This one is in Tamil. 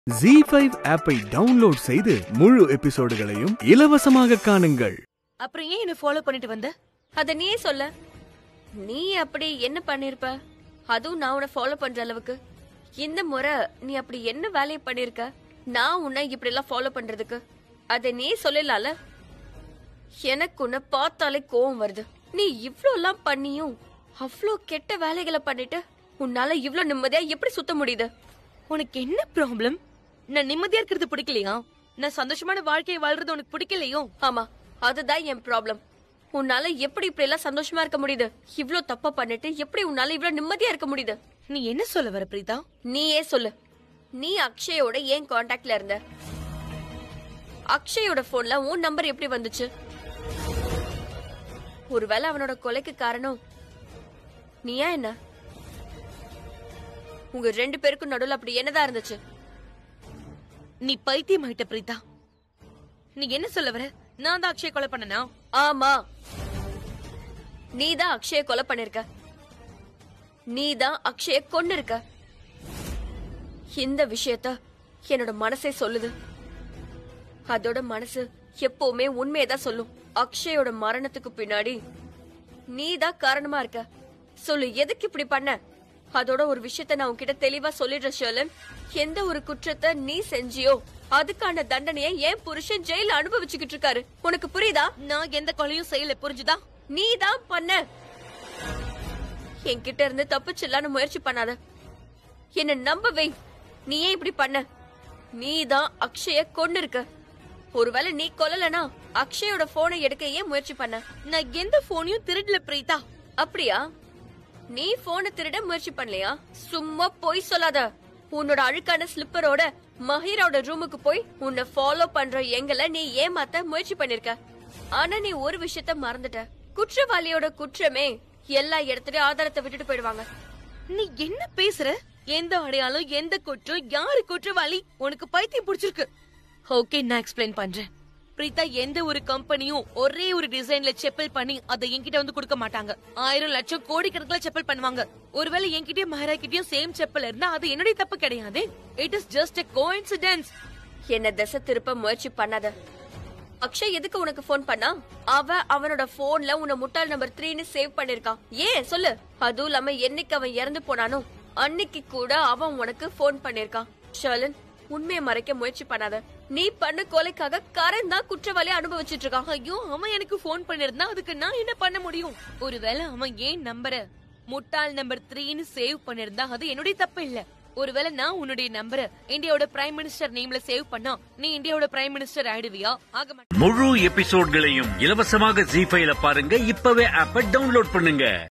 ஜி ஃபைவ் ஆப்பை டவுன்லோட் செய்து முழு எபிசோடுகளையும் இலவசமாக காணுங்கள் அப்புறம் ஏன் என்ன ஃபாலோ பண்ணிட்டு வந்த அத நீயே சொல்ல நீ அப்படி என்ன பண்ணிருப்ப அதுவும் நான் உன்னை ஃபாலோ பண்ற அளவுக்கு இந்த முறை நீ அப்படி என்ன வேலையை பண்ணிருக்க நான் உன்னை இப்படி எல்லாம் ஃபாலோ பண்றதுக்கு அத நீ சொல்லலால எனக்கு உன்னை பார்த்தாலே கோவம் வருது நீ இவ்ளோ எல்லாம் பண்ணியும் அவ்ளோ கெட்ட வேலைகளை பண்ணிட்டு உன்னால இவ்ளோ நிம்மதியா எப்படி சுத்த முடியுது உனக்கு என்ன ப்ராப்ளம் நான் நிம்மதியா இருக்கிறது பிடிக்கலையா நான் சந்தோஷமான வாழ்க்கையை வாழ்றது உனக்கு பிடிக்கலையோ ஆமா அதுதான் என் ப்ராப்ளம் உன்னால எப்படி இப்படி எல்லாம் சந்தோஷமா இருக்க முடியுது இவ்ளோ தப்பா பண்ணிட்டு எப்படி உன்னால இவ்ளோ நிம்மதியா இருக்க முடியுது நீ என்ன சொல்ல வர பிரீதா நீயே சொல்லு நீ அக்ஷயோட ஏன் காண்டாக்ட்ல இருந்த அக்ஷயோட போன்ல உன் நம்பர் எப்படி வந்துச்சு ஒருவேளை அவனோட கொலைக்கு காரணம் நீயா என்ன உங்க ரெண்டு பேருக்கும் நடுவுல அப்படி என்னதான் இருந்துச்சு நீ பைத்தியம் ஆயிட்ட பிரீதா நீ என்ன சொல்ல வர நான் தான் அக்ஷய் கொலை பண்ணனா ஆமா நீதான் அக்ஷய கொலை பண்ணிருக்க நீதான் அக்ஷய கொன்னு இருக்க இந்த விஷயத்த என்னோட மனசே சொல்லுது அதோட மனசு எப்பவுமே உண்மையதான் சொல்லும் அக்ஷயோட மரணத்துக்கு பின்னாடி நீதான் காரணமா இருக்க சொல்லு எதுக்கு இப்படி பண்ண அதோட ஒரு விஷயத்த நான் உன்கிட்ட தெளிவா சொல்லிடுறேன் ஷர்லன் எந்த ஒரு குற்றத்தை நீ செஞ்சியோ அதுக்கான தண்டனையை ஏன் புருஷன் ஜெயில அனுபவிச்சுக்கிட்டு இருக்காரு உனக்கு புரியுதா நான் எந்த கொலையும் செய்யல புரிஞ்சுதா நீ தான் பண்ண என்கிட்ட இருந்து தப்பிச்சிடலான்னு முயற்சி பண்ணாத என்ன நம்ப வை நீ ஏன் இப்படி பண்ண நீ தான் அக்ஷய கொண்டு இருக்க ஒருவேளை நீ கொல்லலனா அக்ஷயோட போனை எடுக்க ஏன் முயற்சி பண்ண நான் எந்த போனையும் திருடல பிரீதா அப்படியா நீ போனை திருட முயற்சி பண்ணலையா சும்மா பொய் சொல்லாத உன்னோட அழுக்கான ஸ்லிப்பரோட மஹீரோட ரூமுக்கு போய் உன்னை ஃபாலோ பண்ற எங்களை நீ ஏமாத்த முயற்சி பண்ணிருக்க ஆனா நீ ஒரு விஷயத்த மறந்துட்ட குற்றவாளியோட குற்றமே எல்லா இடத்துலயும் ஆதாரத்தை விட்டுட்டு போயிடுவாங்க நீ என்ன பேசுற எந்த அடையாளம் எந்த குற்றம் யாரு குற்றவாளி உனக்கு பைத்தியம் பிடிச்சிருக்கு ஓகே நான் எக்ஸ்பிளைன் பண்றேன் பிரீதா எந்த ஒரு கம்பெனியும் ஒரே ஒரு டிசைன்ல செப்பல் பண்ணி அதை என்கிட்ட வந்து கொடுக்க மாட்டாங்க ஆயிரம் லட்சம் கோடிக்கணக்குல செப்பல் பண்ணுவாங்க ஒருவேளை என்கிட்டயும் மஹரா கிட்டயும் சேம் செப்பல் இருந்தா அது என்னுடைய தப்பு கிடையாது it is just a coincidence என்ன திசை திருப்ப முயற்சி பண்ணாத அக்ஷய் எதுக்கு உனக்கு ஃபோன் பண்ணா அவ அவனோட போன்ல உன்னை முட்டாள் நம்பர் த்ரீன்னு சேவ் பண்ணிருக்கான் ஏன் சொல்லு அதுவும் இல்லாம என்னைக்கு அவன் இறந்து போனானோ அன்னைக்கு கூட அவன் உனக்கு ஃபோன் பண்ணிருக்கான் ஷர்லன் உண்மையை மறைக்க முயற்சி பண்ணாத நீ பண்ண கொலைக்காக கரண் தான் குற்றவாளி அனுபவிச்சிட்டு இருக்கான் ஐயோ அவன் எனக்கு ஃபோன் பண்ணிருந்தா அதுக்கு நான் என்ன பண்ண முடியும் ஒருவேளை அவன் ஏன் நம்பர முட்டாள் நம்பர் த்ரீன்னு சேவ் பண்ணிருந்தா அது என்னுடைய தப்பு இல்ல ஒருவேளை நான் உன்னுடைய நம்பரை இந்தியாவோட பிரைம் மினிஸ்டர் நேம்ல சேவ் பண்ணா நீ இந்தியாவோட பிரைம் மினிஸ்டர் ஆயிடுவியா ஆக மாட்டேன் முழு எபிசோட்களையும் இலவசமாக ஜி ஃபைல பாருங்க இப்பவே ஆப்ப டவுன்லோட் பண்ணுங்க